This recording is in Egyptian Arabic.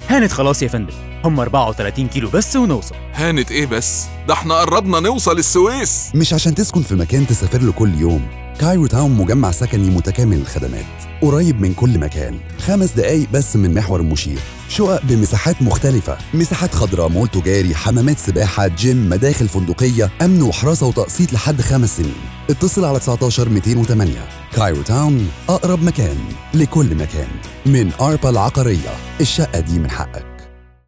هانت خلاص يا فندم هم 34 كيلو بس ونوصل هانت ايه بس ده احنا قربنا نوصل السويس مش عشان تسكن في مكان تسافر له كل يوم كايرو تاون مجمع سكني متكامل الخدمات قريب من كل مكان خمس دقايق بس من محور المشير شقق بمساحات مختلفة مساحات خضراء مول تجاري حمامات سباحة جيم مداخل فندقية أمن وحراسة وتقسيط لحد خمس سنين اتصل على 19 208 كايرو تاون أقرب مكان لكل مكان من أربا العقارية الشقة دي من حقك